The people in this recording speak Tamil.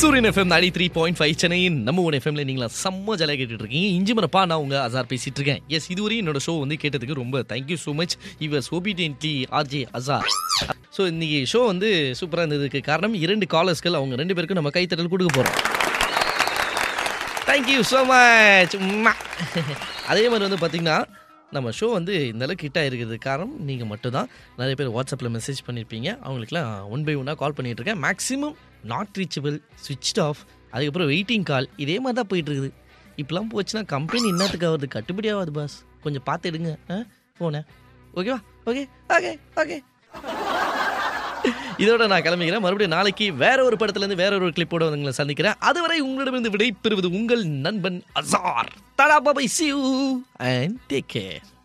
சூரியன் FM ninety three point five சென்னையின் நம்ம ஒன் எஃப்எம்ல நீங்களா செம்ம ஜாலியாக கேட்டுட்டு இருக்கீங்க இஞ்சி மரப்பா நான் உங்க அசார் பேசிட்டு இருக்கேன் எஸ் இதுவரையும் என்னோட ஷோ வந்து கேட்டதுக்கு ரொம்ப தேங்க்யூ ஸோ மச் இவர் சோபிடென்ட்லி ஆர்ஜே அசார் ஸோ இன்னைக்கு ஷோ வந்து சூப்பராக இருந்ததுக்கு காரணம் இரண்டு காலர்ஸ்கள் அவங்க ரெண்டு பேருக்கும் நம்ம கைத்தட்டல் கொடுக்க போகிறோம் தேங்க்யூ ஸோ மச் அதே மாதிரி வந்து பார்த்தீங்கன்னா நம்ம ஷோ வந்து இந்த அளவுக்கு ஹிட் ஆகிருக்கிறது காரணம் நீங்கள் மட்டும்தான் நிறைய பேர் வாட்ஸ்அப்பில் மெசேஜ் பண்ணியிருப்பீங்க அவங்களுக்குலாம் ஒன் பை ஒன்னாக கால் பண்ணிட்டு இருக்கேன் மேக்ஸிமம் நாட் ரீச்சபிள் சுவிட்ச் ஆஃப் அதுக்கப்புறம் வெயிட்டிங் கால் இதே மாதிரி தான் போயிட்டு இருக்குது இப்படிலாம் போச்சுன்னா கம்பெனி என்னத்துக்கு ஆகுது கட்டுப்படி ஆகாது பாஸ் கொஞ்சம் பார்த்து எடுங்க ஆ ஃபோனை ஓகேவா ஓகே ஓகே ஓகே இதோட நான் கிளம்பிக்கிறேன் மறுபடியும் நாளைக்கு வேற ஒரு படத்துலேருந்து வேற ஒரு கிளிப்போட வந்து உங்களை சந்திக்கிறேன் அதுவரை உங்களிடமிருந்து விடை பெறுவது உங்கள் நண்பன் அசார் தடா பாபை see you and take care